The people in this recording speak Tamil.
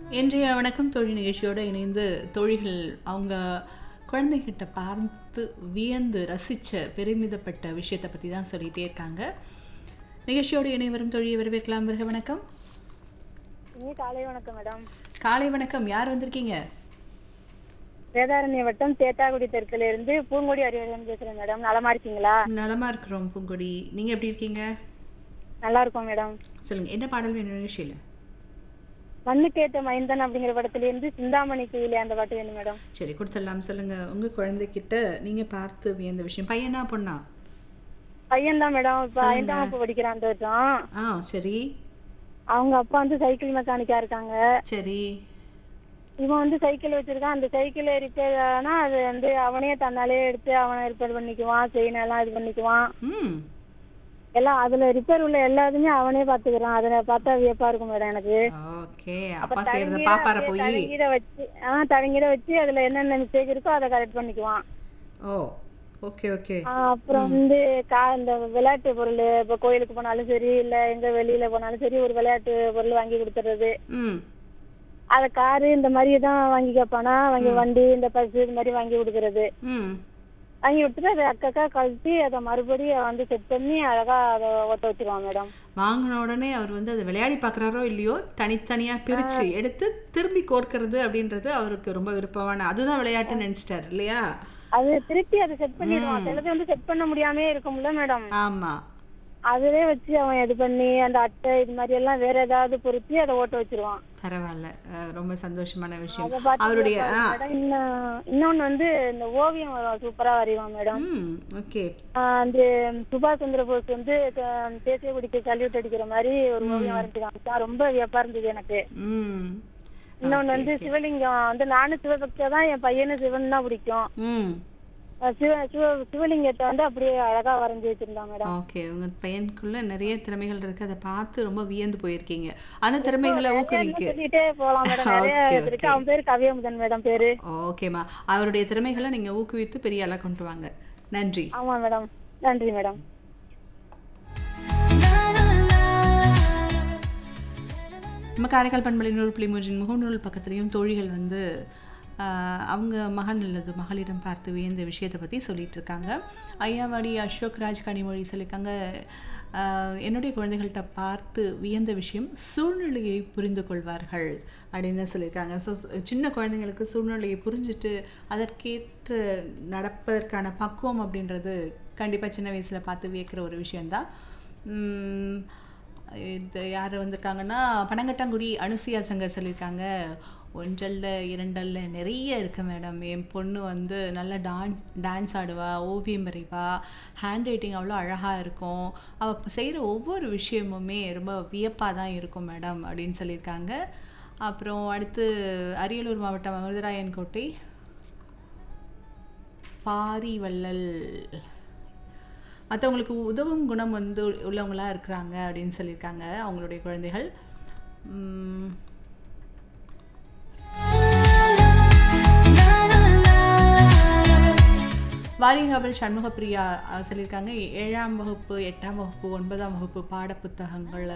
இன்றைய வணக்கம் தொழில் நிகழ்ச்சியோடு இணைந்து தோழிகள் அவங்க குழந்தைகிட்ட பார்த்து வியந்து ரசித்த பெருமிதப்பட்ட விஷயத்தை பற்றி தான் சொல்லிகிட்டே இருக்காங்க நிகழ்ச்சியோடு இணைவரும் தொழிலை வரவேற்கலாம் வருக வணக்கம் இனி காலை வணக்கம் மேடம் காலை வணக்கம் யார் வந்திருக்கீங்க வேதாரண்ய வட்டம் தேத்தாக்குடி தெற்குல இருந்து பூங்கொடி அறிவழகன் பேசுறேன் மேடம் நலமா இருக்கீங்களா நலமா இருக்கிறோம் பூங்கொடி நீங்கள் எப்படி இருக்கீங்க நல்லா இருக்கோம் மேடம் சொல்லுங்க என்ன பாடல் வேணும் நிகழ்ச்சியில் மண்ணுக்கேத்த மைந்தன் அப்படிங்கிற படத்துல இருந்து சிந்தாமணி குயிலே அந்த பாட்டு வேணும் மேடம் சரி கொடுத்துடலாம் சொல்லுங்க உங்க குழந்தைகிட்ட நீங்க பார்த்து வியந்த விஷயம் பையனா பொண்ணா பையன் தான் மேடம் இப்ப ஐந்தாம் வகுப்பு படிக்கிறான் அந்த வருஷம் ஆ சரி அவங்க அப்பா வந்து சைக்கிள் மெக்கானிக்கா இருக்காங்க சரி இவன் வந்து சைக்கிள் வச்சிருக்கான் அந்த சைக்கிள் ரிப்பேர் ஆனா அது வந்து அவனே தன்னாலே எடுத்து அவனை ரிப்பேர் பண்ணிக்குவான் செயின் எல்லாம் இது பண்ணிக்குவான் ம் எல்லாம் அதுல ரிப்பேர் உள்ள எல்லாத்தையுமே அவனே பாத்துக்கிறான் அதுல பார்த்தா வியப்பா இருக்கும் மேடம் எனக்கு ஓகே அப்பா செய்யறத பாப்பார போய் தவங்கிட வச்சு ஆ தவங்கிட வச்சு அதுல என்னென்ன மிஸ்டேக் இருக்கோ அதை கரெக்ட் பண்ணிக்குவான் ஓ ஓகே ஓகே ஆ, அப்புறம் வந்து கா இந்த விளையாட்டு பொருள் இப்ப கோயிலுக்கு போனாலும் சரி இல்ல எங்க வெளியில போனாலும் சரி ஒரு விளையாட்டு பொருள் வாங்கி கொடுத்துறது ம் அத காரு இந்த மாதிரி தான் வாங்கி கேட்பானா வாங்கி வண்டி இந்த பஸ் இது மாதிரி வாங்கி கொடுக்கறது ம் வாங்கி கொடுத்துட்டு அதை அக்கக்கா கழட்டி அதை மறுபடியும் வந்து செட் பண்ணி அழகா அதை ஒட்ட வச்சிருவான் மேடம் வாங்கின உடனே அவர் வந்து அதை விளையாடி பார்க்குறாரோ இல்லையோ தனித்தனியாக பிரித்து எடுத்து திரும்பி கோர்க்கறது அப்படின்றது அவருக்கு ரொம்ப விருப்பமான அதுதான் விளையாட்டுன்னு நினச்சிட்டார் இல்லையா அது திருப்பி அதை செட் பண்ணிடுவான் சிலது வந்து செட் பண்ண முடியாமே இருக்கும்ல மேடம் ஆமாம் அதுவே வச்சு அவன் இது பண்ணி அந்த அட்டை இது மாதிரி எல்லாம் வேற ஏதாவது பொருத்தி அதை ஓட்ட வச்சிருவான் பரவாயில்ல அஹ் ரொம்ப சந்தோஷமான விஷயம் அதை பார்த்து அவருடைய ஆ மேடம் இன்னும் இன்னொன்னு வந்து இந்த ஓவியம் சூப்பரா வரைவான் மேடம் ம் ஓகே ஆஹ் அந்த சுபாஷ் சந்திர போஸ் வந்து க- தேசிய கொடிக்கு சல்யூட் அடிக்கிற மாதிரி ஒரு ஓவியம் வரைஞ்சு காமிச்சான் ரொம்ப வியப்பா இருந்தது எனக்கு ம் இன்னொன்னு வந்து சிவலிங்கம் வந்து நானும் சிவபக்தியா தான் என் பையனும் சிவன் தான் பிடிக்கும் ம் ஆஹ் சிவ சிவ சிவலிங்கத்தை வந்து அப்படியே அழகா வரைஞ்சு வச்சிருந்தான் மேடம் ஓகே உங்க பையனுக்குள்ள நிறைய திறமைகள் இருக்கு அதை பார்த்து ரொம்ப வியந்து போயிருக்கீங்க அந்த திறமைகளை ஊக்குவிக்க சொல்லிட்டே போலாம் மேடம் நிறைய Okay, இது இருக்கு அவன் பேரு கவியமுதன் மேடம் பேரு ஓகேம்மா அவருடைய திறமைகளை நீங்க ஊக்குவித்து பெரிய ஆளா கொண்டு வாங்க நன்றி ஆமா மேடம் நன்றி மேடம் நம்ம காரைக்கால் பண்பலை நூறு புள்ளி மூன்றின் முகநூல் பக்கத்துலேயும் தோழிகள் வந்து ஆஹ், அவங்க மகன் அல்லது மகளிடம் பார்த்து வியந்த விஷயத்தை பற்றி சொல்லிட்டு இருக்காங்க ஐயாவாடி அசோக் ராஜ் கனிமொழி சொல்லியிருக்காங்க ஆஹ், என்னுடைய குழந்தைகள்கிட்ட பார்த்து வியந்த விஷயம் சூழ்நிலையை புரிந்து கொள்வார்கள் அப்படின்னு சொல்லியிருக்காங்க ஸோ சின்ன குழந்தைங்களுக்கு சூழ்நிலையை புரிஞ்சுட்டு அதற்கேற்ற நடப்பதற்கான பக்குவம் அப்படின்றது கண்டிப்பாக சின்ன வயசில் பார்த்து வியக்கிற ஒரு விஷயந்தான் உம், இது யார் வந்திருக்காங்கன்னா பனங்கட்டாங்குடி அனுசியா சங்கர் சொல்லியிருக்காங்க ஒன்றல்ல இரண்டல்ல நிறைய இருக்கு மேடம் என் பொண்ணு வந்து நல்லா டான்ஸ் டான்ஸ் ஆடுவா ஓவியம் வரைவா ஹேண்ட் ரைட்டிங் அவ்வளோ அழகாக இருக்கும் அவள் செய்கிற ஒவ்வொரு விஷயமுமே ரொம்ப வியப்பாக தான் இருக்கும் மேடம் அப்படின்னு சொல்லியிருக்காங்க அப்புறம் அடுத்து அரியலூர் மாவட்டம் அமிர்தராயன் கோட்டை பாரிவள்ளல் மற்றவங்களுக்கு உதவும் குணம் வந்து உள்ளவங்களா இருக்கிறாங்க அப்படின்னு சொல்லியிருக்காங்க அவங்களுடைய குழந்தைகள் உம், வாரிகாவல் சண்முகப்பிரியா அஹ், சொல்லியிருக்காங்க ஏழாம் வகுப்பு எட்டாம் வகுப்பு ஒன்பதாம் வகுப்பு பாடப்புத்தகங்கள்